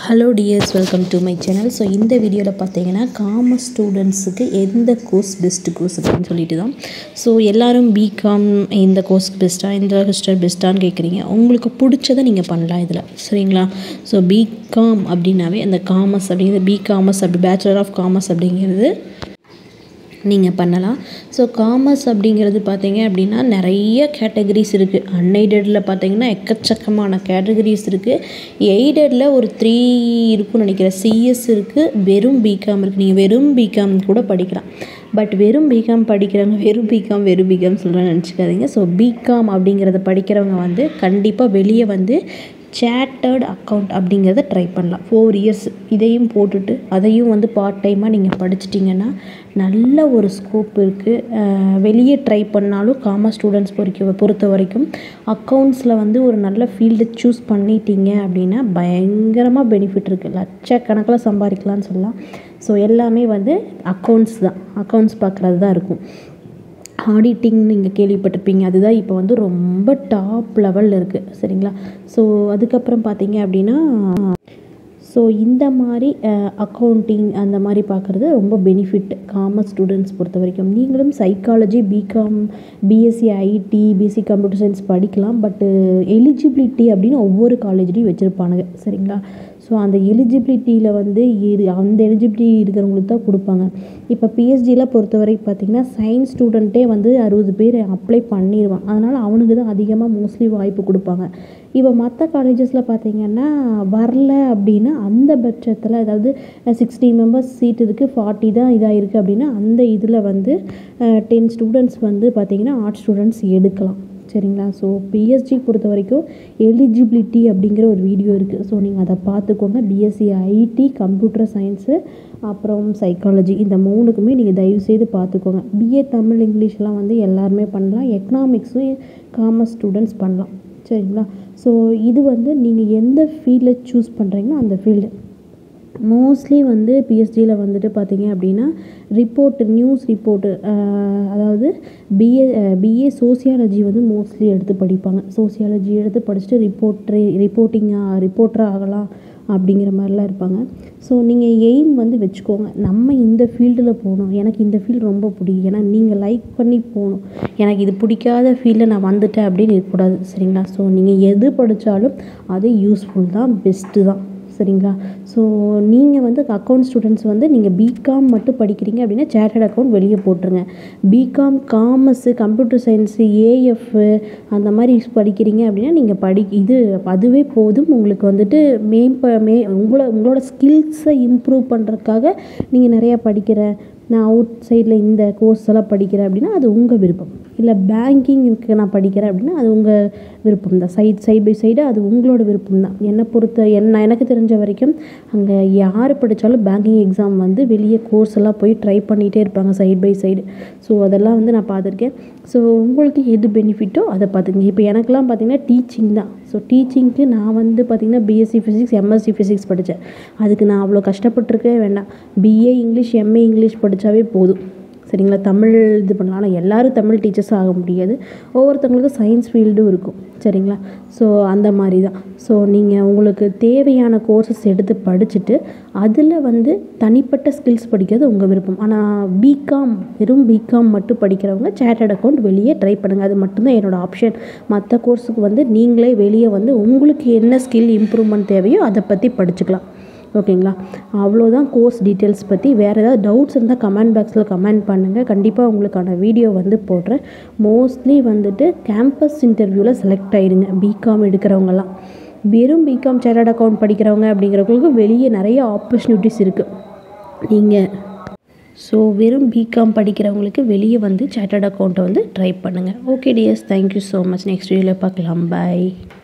hello dears welcome to my channel so இந்த வீடியோவில் பார்த்தீங்கன்னா காமர்ஸ் ஸ்டூடெண்ட்ஸுக்கு எந்த கோர்ஸ் பெஸ்ட்டு கோர்ஸ் அப்படின்னு சொல்லிட்டு தான் ஸோ எல்லோரும் பிகாம் இந்த கோர்ஸ் பெஸ்ட்டாக இந்த ஹிஸ்டர் பெஸ்ட்டான்னு கேட்குறீங்க உங்களுக்கு பிடிச்சதை நீங்கள் பண்ணலாம் இதில் சரிங்களா ஸோ பிகாம் அப்படின்னாவே அந்த காமர்ஸ் அப்படிங்கிறது பிகாமர்ஸ் அப்படி பேச்சுலர் ஆஃப் காமர்ஸ் அப்படிங்கிறது நீங்கள் பண்ணலாம் ஸோ காமர்ஸ் அப்படிங்கிறது பார்த்தீங்க அப்படின்னா நிறைய கேட்டகரிஸ் இருக்குது அன்எய்டடில் பார்த்தீங்கன்னா எக்கச்சக்கமான கேட்டகரிஸ் இருக்குது எய்டடில் ஒரு த்ரீ இருக்கும்னு நினைக்கிறேன் சிஎஸ் இருக்குது வெறும் பிகாம் இருக்குது நீங்கள் வெறும் பிகாம் கூட படிக்கலாம் பட் வெறும் பிகாம் படிக்கிறவங்க வெறும் பிகாம் வெறும் பிகாம் சொல்கிறேன்னு நினச்சிக்காதீங்க ஸோ பிகாம் அப்படிங்கிறத படிக்கிறவங்க வந்து கண்டிப்பாக வெளியே வந்து சேட்டர்ட் அக்கௌண்ட் அப்படிங்கிறத ட்ரை பண்ணலாம் ஃபோர் இயர்ஸ் இதையும் போட்டுட்டு அதையும் வந்து பார்ட் டைமாக நீங்கள் படிச்சிட்டிங்கன்னா நல்ல ஒரு ஸ்கோப் இருக்குது வெளியே ட்ரை பண்ணாலும் காமர்ஸ் ஸ்டூடெண்ட்ஸ் பொறுக்க பொறுத்த வரைக்கும் அக்கௌண்ட்ஸில் வந்து ஒரு நல்ல ஃபீல்டு சூஸ் பண்ணிட்டீங்க அப்படின்னா பயங்கரமாக பெனிஃபிட் இருக்குது லட்சக்கணக்கில் சம்பாதிக்கலாம்னு சொல்லலாம் ஸோ எல்லாமே வந்து அக்கௌண்ட்ஸ் தான் அக்கௌண்ட்ஸ் பார்க்குறது தான் இருக்கும் ஆடிட்டிங் நீங்கள் கேள்விப்பட்டிருப்பீங்க அதுதான் இப்போ வந்து ரொம்ப டாப் லெவலில் இருக்குது சரிங்களா ஸோ அதுக்கப்புறம் பார்த்தீங்க அப்படின்னா ஸோ இந்த மாதிரி அக்கௌண்டிங் அந்த மாதிரி பார்க்குறது ரொம்ப பெனிஃபிட் காமர்ஸ் ஸ்டூடெண்ட்ஸ் பொறுத்த வரைக்கும் நீங்களும் psychology BCom BSc IT BSc computer science படிக்கலாம் பட்டு எலிஜிபிலிட்டி அப்படின்னு ஒவ்வொரு காலேஜ்லேயும் வச்சுருப்பானுங்க சரிங்களா ஸோ அந்த எலிஜிபிலிட்டியில் வந்து இரு அந்த எலிஜிபிலிட்டி இருக்கிறவங்களுக்கு தான் கொடுப்பாங்க இப்போ பிஎஸ்டியில் பொறுத்த வரைக்கும் பார்த்திங்கன்னா சயின்ஸ் ஸ்டூடெண்ட்டே வந்து அறுபது பேர் அப்ளை பண்ணிடுவான் அதனால் அவனுக்கு தான் அதிகமாக மோஸ்ட்லி வாய்ப்பு கொடுப்பாங்க இப்போ மற்ற காலேஜஸில் பார்த்திங்கன்னா வரல அப்படின்னா அந்த பட்சத்தில் அதாவது சிக்ஸ்டி மெம்பர்ஸ் சீட் இருக்குது ஃபார்ட்டி தான் இதாக இருக்குது அப்படின்னா அந்த இதில் வந்து டென் ஸ்டூடெண்ட்ஸ் வந்து பார்த்திங்கன்னா ஆர்ட்ஸ் ஸ்டூடெண்ட்ஸ் எடுக்கலாம் சரிங்களா ஸோ பிஎஸ்ஜி பொறுத்த வரைக்கும் எலிஜிபிலிட்டி அப்படிங்கிற ஒரு வீடியோ இருக்குது ஸோ நீங்கள் அதை பார்த்துக்கோங்க பிஎஸ்சி ஐடி கம்ப்யூட்டர் சயின்ஸு அப்புறம் சைக்காலஜி இந்த மூணுக்குமே நீங்கள் தயவுசெய்து பார்த்துக்கோங்க பிஏ தமிழ் இங்கிலீஷ்லாம் வந்து எல்லாருமே பண்ணலாம் எக்கனாமிக்ஸும் காமர்ஸ் ஸ்டூடெண்ட்ஸ் பண்ணலாம் சரிங்களா ஸோ இது வந்து நீங்கள் எந்த ஃபீல்டில் சூஸ் பண்ணுறீங்களோ அந்த ஃபீல்டு மோஸ்ட்லி வந்து பிஎஸ்டியில் வந்துட்டு பார்த்தீங்க அப்படின்னா ரிப்போர்ட்டு நியூஸ் ரிப்போர்ட்டு அதாவது பிஏ பிஏ சோசியாலஜி வந்து மோஸ்ட்லி எடுத்து படிப்பாங்க சோசியாலஜி எடுத்து படிச்சுட்டு ரிப்போர்ட்ரு ரிப்போர்ட்டிங்காக ரிப்போர்ட்டராக ஆகலாம் அப்படிங்கிற மாதிரிலாம் இருப்பாங்க ஸோ நீங்கள் எய்ம் வந்து வச்சுக்கோங்க நம்ம இந்த ஃபீல்டில் போகணும் எனக்கு இந்த ஃபீல்டு ரொம்ப பிடிக்கும் ஏன்னா நீங்கள் லைக் பண்ணி போகணும் எனக்கு இது பிடிக்காத ஃபீல்டில் நான் வந்துட்டேன் அப்படின்னு இருக்கக்கூடாது சரிங்களா ஸோ நீங்கள் எது படித்தாலும் அது யூஸ்ஃபுல் தான் பெஸ்ட்டு தான் சரிங்களா ஸோ நீங்கள் வந்து அக்கௌண்ட் ஸ்டூடெண்ட்ஸ் வந்து நீங்கள் பிகாம் மட்டும் படிக்கிறீங்க அப்படின்னா சேட்டர்ட் அக்கௌண்ட் வெளியே போட்டுருங்க BCom commerce computer science AF அந்த மாதிரி படிக்கிறீங்க அப்படின்னா நீங்கள் படி இது அதுவே போதும் உங்களுக்கு வந்துட்டு மேம்ப மே உங்களை உங்களோட ஸ்கில்ஸை இம்ப்ரூவ் பண்ணுறதுக்காக நீங்கள் நிறையா படிக்கிற நான் அவுட் சைடில் இந்த கோர்ஸ் எல்லாம் படிக்கிறேன் அப்படின்னா அது உங்கள் விருப்பம் இல்லை பேங்கிங்க்கு நான் படிக்கிறேன் அப்படின்னா அது உங்கள் விருப்பம் தான் சைட் சைட் பை சைடு அது உங்களோட விருப்பம் தான் என்னை பொறுத்த என்ன எனக்கு தெரிஞ்ச வரைக்கும் அங்கே யார் படித்தாலும் பேங்கிங் எக்ஸாம் வந்து வெளியே கோர்ஸ் எல்லாம் போய் ட்ரை பண்ணிகிட்டே இருப்பாங்க சைட் பை சைடு ஸோ அதெல்லாம் வந்து நான் பார்த்துருக்கேன் ஸோ உங்களுக்கு எது பெனிஃபிட்டோ அதை பார்த்துங்க இப்போ எனக்குலாம் பார்த்திங்கன்னா டீச்சிங் தான் ஸோ டீச்சிங்க்கு நான் வந்து பார்த்திங்கன்னா பிஎஸ்சி ஃபிசிக்ஸ் எம்எஸ்சி ஃபிசிக்ஸ் படித்தேன் அதுக்கு நான் அவ்வளோ கஷ்டப்பட்டுருக்கவே வேண்டாம் பிஏ இங்கிலீஷ் எம்ஏ இங்கிலீஷ் படித்தாவே போதும் சரிங்களா தமிழ் இது பண்ணலாம் ஆனால் எல்லோரும் தமிழ் டீச்சர்ஸும் ஆக முடியாது ஒவ்வொருத்தவங்களுக்கும் சயின்ஸ் ஃபீல்டும் இருக்கும் சரிங்களா ஸோ அந்த மாதிரி தான் ஸோ நீங்கள் உங்களுக்கு தேவையான கோர்சஸ் எடுத்து படிச்சுட்டு அதில் வந்து தனிப்பட்ட ஸ்கில்ஸ் படிக்கிறது உங்கள் விருப்பம் ஆனால் பிகாம் வெறும் பிகாம் மட்டும் படிக்கிறவங்க சேட்டர்ட் அக்கௌண்ட் வெளியே ட்ரை பண்ணுங்கள் அது மட்டும்தான் என்னோடய ஆப்ஷன் மற்ற கோர்ஸுக்கு வந்து நீங்களே வெளியே வந்து உங்களுக்கு என்ன ஸ்கில் இம்ப்ரூவ்மெண்ட் தேவையோ அதை பற்றி படிச்சுக்கலாம் ஓகேங்களா அவ்வளோதான் கோர்ஸ் டீட்டெயில்ஸ் பற்றி வேறு ஏதாவது டவுட்ஸ் இருந்தால் கமெண்ட் பாக்ஸில் கமெண்ட் பண்ணுங்கள் கண்டிப்பாக உங்களுக்கான வீடியோ வந்து போடுறேன் மோஸ்ட்லி வந்துட்டு கேம்பஸ் இன்டர்வியூவில் செலக்ட் ஆகிடுங்க பிகாம் எடுக்கிறவங்கலாம் வெறும் பிகாம் சேட்டர்ட் அக்கௌண்ட் படிக்கிறவங்க அப்படிங்கிறவங்களுக்கு வெளியே நிறைய ஆப்பர்ச்சுனிட்டிஸ் இருக்குது நீங்கள் ஸோ வெறும் பிகாம் படிக்கிறவங்களுக்கு வெளியே வந்து சேட்டர்ட் அக்கௌண்ட்டை வந்து ட்ரை பண்ணுங்கள் okay dears thank you so much next வீடியோவில் பார்க்கலாம் பாய்